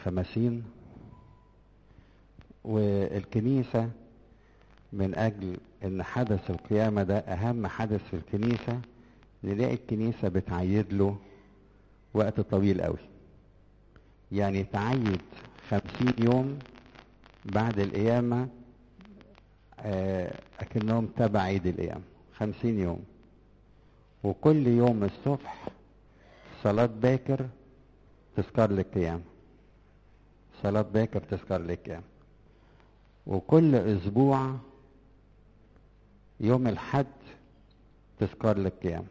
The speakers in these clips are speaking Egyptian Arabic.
خمسين والكنيسة من أجل إن حدث القيامة ده أهم حدث في الكنيسة نلاقي الكنيسة بتعيد له وقت طويل قوي يعني تعيد خمسين يوم بعد القيامة آه، أكنهم تبع عيد القيامة خمسين يوم وكل يوم الصبح صلاة باكر تذكار للقيامة صلاة باكر تذكار للقيامة وكل أسبوع يوم الحد تذكار للقيامة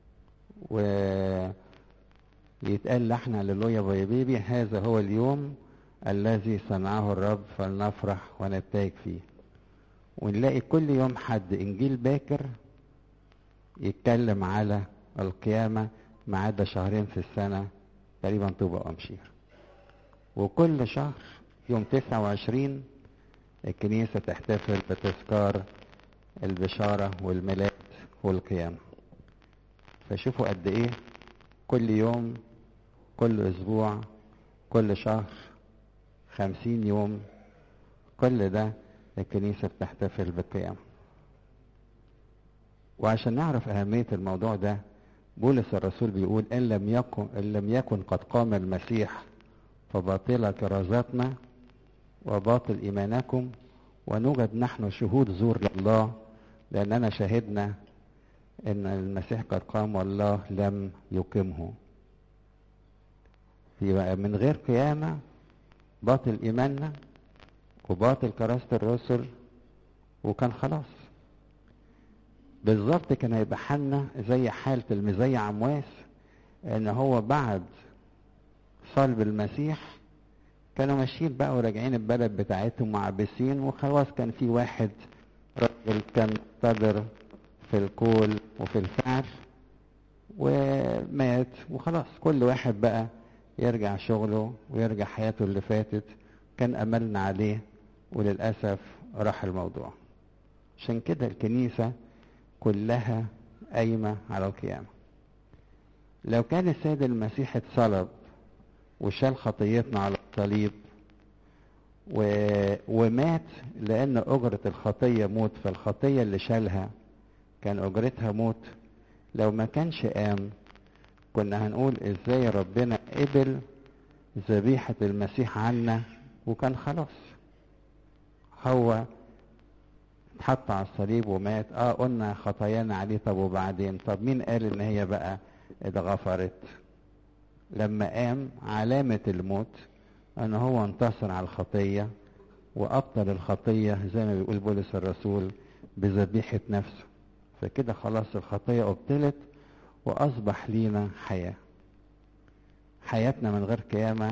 ويتقال لحن هللويا يا بيبي هذا هو اليوم الذي صنعه الرب فلنفرح ونبتهج فيه ونلاقي كل يوم حد انجيل باكر يتكلم على القيامة ما عدا شهرين في السنة تقريبا طوبة وأمشير وكل شهر يوم 29 الكنيسة تحتفل بتذكار البشارة والميلاد والقيامة فشوفوا قد ايه كل يوم كل اسبوع كل شهر خمسين يوم كل ده الكنيسة بتحتفل بالقيامة وعشان نعرف أهمية الموضوع ده بولس الرسول بيقول إن لم يكن إن لم يكن قد قام المسيح فباطلة كرازاتنا وباطل إيمانكم ونوجد نحن شهود زور لله لأننا شهدنا إن المسيح قد قام والله لم يقمه يبقى من غير قيامة باطل إيماننا وباطل كراسة الرسل وكان خلاص بالظبط كان هيبقى حالنا زي حال تلميذي عمواس ان هو بعد صلب المسيح كانوا ماشيين بقى وراجعين البلد بتاعتهم معبسين وخلاص كان في واحد راجل كان مقتدر في القول وفي الفعل ومات وخلاص كل واحد بقى يرجع شغله ويرجع حياته اللي فاتت كان املنا عليه وللاسف راح الموضوع عشان كده الكنيسه كلها قايمه على القيامه لو كان السيد المسيح اتصلب وشال خطيتنا على الصليب و... ومات لان اجره الخطيه موت فالخطيه اللي شالها كان اجرتها موت لو ما كانش قام كنا هنقول ازاي ربنا قبل ذبيحه المسيح عنا وكان خلاص هو اتحط على الصليب ومات اه قلنا خطايانا عليه طب وبعدين طب مين قال ان هي بقى اتغفرت لما قام علامة الموت ان هو انتصر على الخطية وابطل الخطية زي ما بيقول بولس الرسول بذبيحة نفسه فكده خلاص الخطية ابطلت واصبح لينا حياة حياتنا من غير قيامة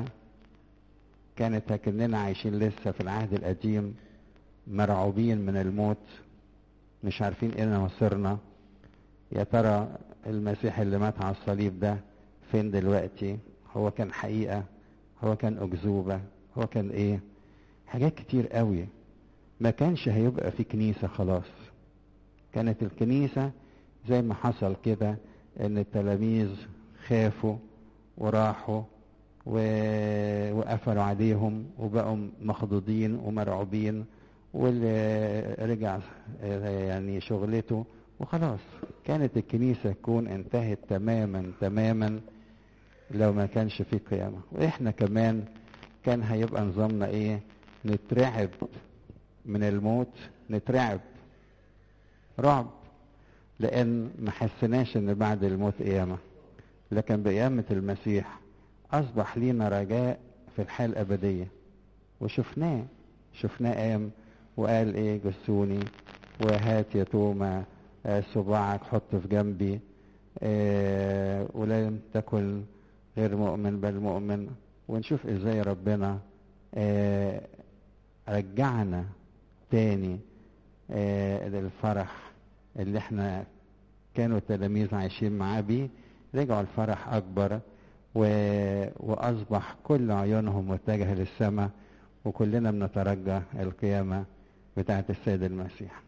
كانت هكننا عايشين لسه في العهد القديم مرعوبين من الموت مش عارفين ايه مصيرنا يا ترى المسيح اللي مات على الصليب ده فين دلوقتي هو كان حقيقة هو كان أكذوبة هو كان ايه حاجات كتير قوي ما كانش هيبقى في كنيسة خلاص كانت الكنيسة زي ما حصل كده ان التلاميذ خافوا وراحوا و... وقفلوا عليهم وبقوا مخضوضين ومرعوبين واللي رجع يعني شغلته وخلاص كانت الكنيسة تكون انتهت تماما تماما لو ما كانش في قيامة واحنا كمان كان هيبقى نظامنا ايه نترعب من الموت نترعب رعب لان ما حسناش ان بعد الموت قيامة لكن بقيامة المسيح اصبح لينا رجاء في الحياة الابدية وشفناه شفناه قام وقال ايه جسوني وهات يا توما آه صباعك حطه في جنبي آه ولم تكن غير مؤمن بل مؤمن ونشوف ازاي ربنا آه رجعنا تاني آه للفرح اللي احنا كانوا التلاميذ عايشين معاه بيه رجعوا الفرح اكبر و... واصبح كل عيونهم متجهه للسماء وكلنا بنترجى القيامه بتاعه السيد المسيح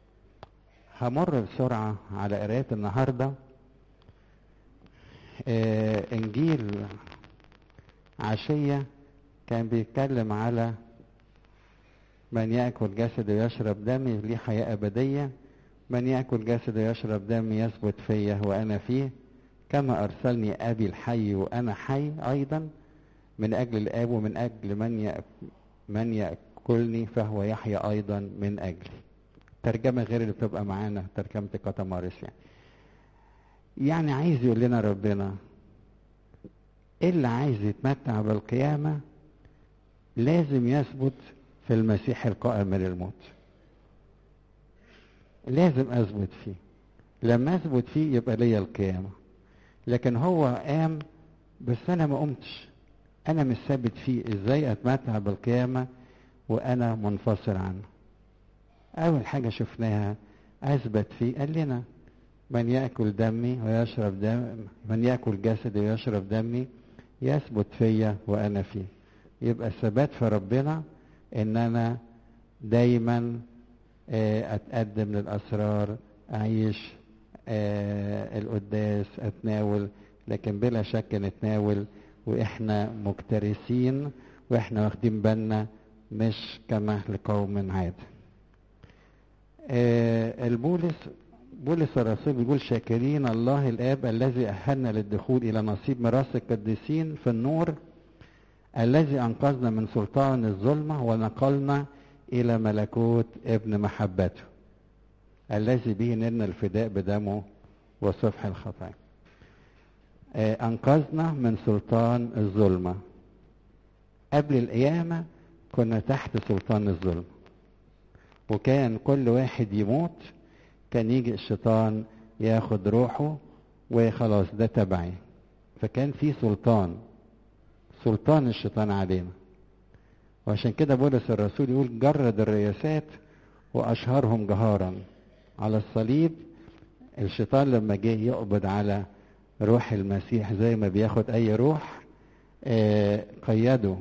همر بسرعه على قرايه النهارده آه انجيل عشيه كان بيتكلم على من يأكل جسد ويشرب دمي ليه حياة أبدية من يأكل جسد ويشرب دمي يثبت فيا وأنا فيه كما أرسلني أبي الحي وأنا حي أيضا من أجل الآب ومن أجل من يأكل من يأكلني فهو يحيا أيضا من أجلي ترجمة غير اللي بتبقى معانا ترجمة كاتامارس يعني يعني عايز يقول لنا ربنا اللي عايز يتمتع بالقيامة لازم يثبت في المسيح القائم من الموت لازم اثبت فيه لما اثبت فيه يبقى ليا القيامة لكن هو قام بس انا ما قمتش انا مش ثابت فيه ازاي اتمتع بالقيامة وانا منفصل عنه اول حاجة شفناها اثبت فيه قال لنا من يأكل دمي ويشرب دم من يأكل جسدي ويشرب دمي يثبت فيا وأنا فيه يبقى الثبات في ربنا إن أنا دايما أتقدم للأسرار أعيش القداس أتناول لكن بلا شك نتناول وإحنا مكترثين وإحنا واخدين بالنا مش كما لقوم عاد البولس بولس الرسول بيقول شاكرين الله الاب الذي اهلنا للدخول الى نصيب ميراث القديسين في النور الذي انقذنا من سلطان الظلمه ونقلنا الى ملكوت ابن محبته الذي به نلنا الفداء بدمه وصفح الخطايا انقذنا من سلطان الظلمه قبل القيامه كنا تحت سلطان الظلم وكان كل واحد يموت كان يجي الشيطان ياخد روحه وخلاص ده تبعي فكان في سلطان سلطان الشيطان علينا وعشان كده بولس الرسول يقول جرد الرياسات واشهرهم جهارا على الصليب الشيطان لما جه يقبض على روح المسيح زي ما بياخد اي روح آه قيده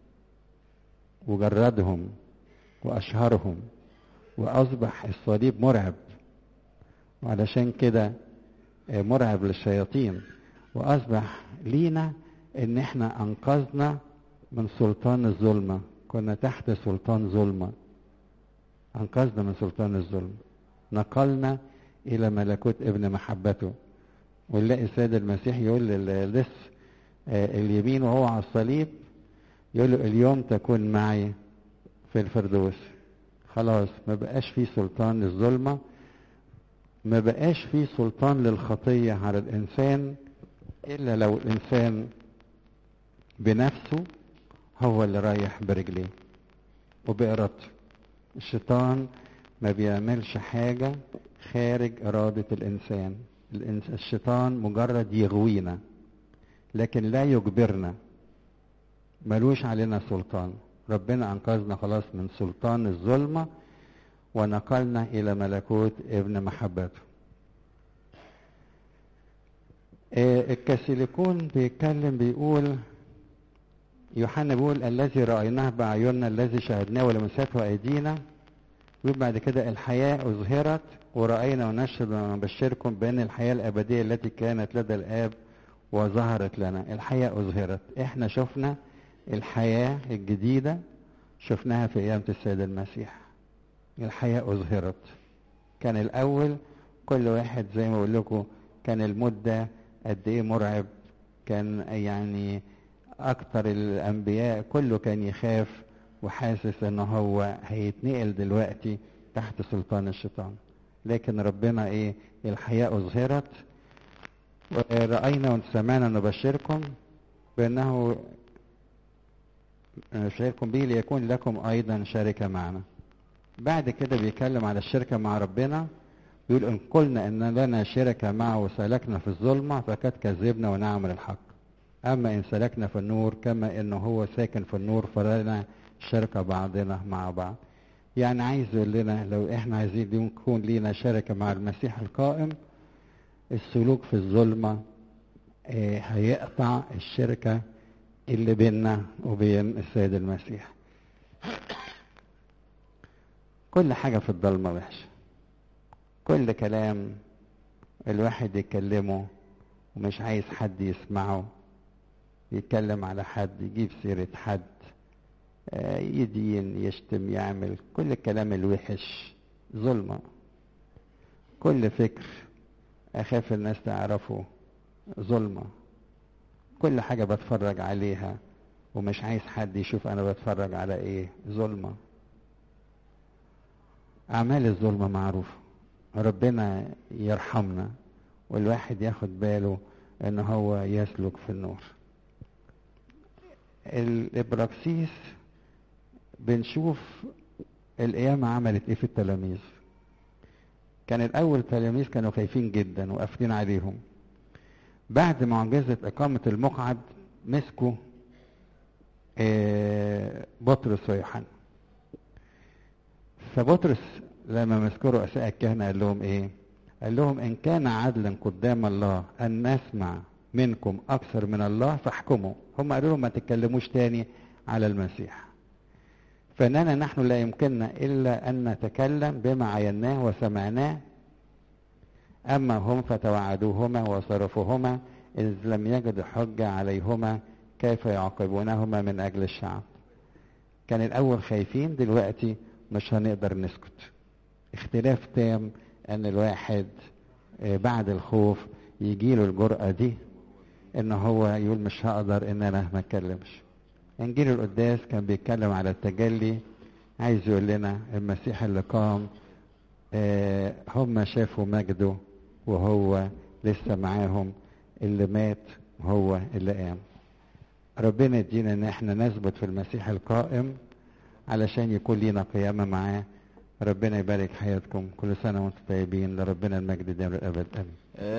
وجردهم واشهرهم واصبح الصليب مرعب وعلشان كده مرعب للشياطين واصبح لينا ان احنا انقذنا من سلطان الظلمة كنا تحت سلطان ظلمة انقذنا من سلطان الظلم نقلنا الى ملكوت ابن محبته ونلاقي السيد المسيح يقول للص اليمين وهو على الصليب يقول له اليوم تكون معي في الفردوس خلاص ما بقاش في سلطان للظلمه ما بقاش في سلطان للخطية على الإنسان إلا لو الإنسان بنفسه هو اللي رايح برجليه وبإرادته الشيطان ما بيعملش حاجة خارج إرادة الإنسان الشيطان مجرد يغوينا لكن لا يجبرنا ملوش علينا سلطان ربنا أنقذنا خلاص من سلطان الظلمة ونقلنا إلى ملكوت ابن محبته الكاسيليكون بيتكلم بيقول يوحنا بيقول الذي رأيناه بأعيننا الذي شاهدناه ولمسته أيدينا ويقول بعد كده الحياة أظهرت ورأينا ونشهد ونبشركم بأن الحياة الأبدية التي كانت لدى الآب وظهرت لنا الحياة أظهرت احنا شفنا الحياة الجديدة شفناها في قيامة السيد المسيح الحياة أظهرت كان الأول كل واحد زي ما بقول لكم كان المدة قد إيه مرعب كان يعني أكتر الأنبياء كله كان يخاف وحاسس إن هو هيتنقل دلوقتي تحت سلطان الشيطان لكن ربنا إيه الحياة أظهرت ورأينا وسمعنا نبشركم بأنه نبشركم به ليكون لكم أيضا شركة معنا بعد كده بيتكلم على الشركة مع ربنا بيقول إن قلنا إن لنا شركة معه وسلكنا في الظلمة فقد كذبنا ونعمل الحق أما إن سلكنا في النور كما إنه هو ساكن في النور فلنا شركة بعضنا مع بعض يعني عايز يقول لنا لو إحنا عايزين يكون لينا شركة مع المسيح القائم السلوك في الظلمة آه هيقطع الشركة اللي بيننا وبين السيد المسيح كل حاجة في الضلمة وحشة كل كلام الواحد يكلمه ومش عايز حد يسمعه يتكلم على حد يجيب سيرة حد آه، يدين يشتم يعمل كل الكلام الوحش ظلمة كل فكر أخاف الناس تعرفه ظلمة كل حاجة بتفرج عليها ومش عايز حد يشوف أنا بتفرج على إيه ظلمة أعمال الظلمة معروفة ربنا يرحمنا والواحد ياخد باله ان هو يسلك في النور الابراكسيس بنشوف القيامة عملت ايه في التلاميذ كان الاول التلاميذ كانوا خايفين جدا وقافلين عليهم بعد معجزة اقامة المقعد مسكوا آه، بطرس ويوحنا فبطرس لما مسكوا رؤساء الكهنة قال لهم ايه قال لهم ان كان عدلا قدام الله ان نسمع منكم اكثر من الله فاحكموا هم قالوا لهم ما تتكلموش تاني على المسيح فاننا نحن لا يمكننا الا ان نتكلم بما عيناه وسمعناه اما هم فتوعدوهما وصرفوهما اذ لم يجدوا حجه عليهما كيف يعاقبونهما من اجل الشعب كان الاول خايفين دلوقتي مش هنقدر نسكت اختلاف تام ان الواحد آه، بعد الخوف يجيله الجرأة دي ان هو يقول مش هقدر ان انا ما اتكلمش انجيل القداس كان بيتكلم على التجلي عايز يقول لنا المسيح اللي قام آه، هم شافوا مجده وهو لسه معاهم اللي مات هو اللي قام ربنا يدينا ان احنا نثبت في المسيح القائم علشان يكون لينا قيامة معاه ربنا يبارك حياتكم كل سنة وانتم طيبين لربنا المجد دائما الأبد آمين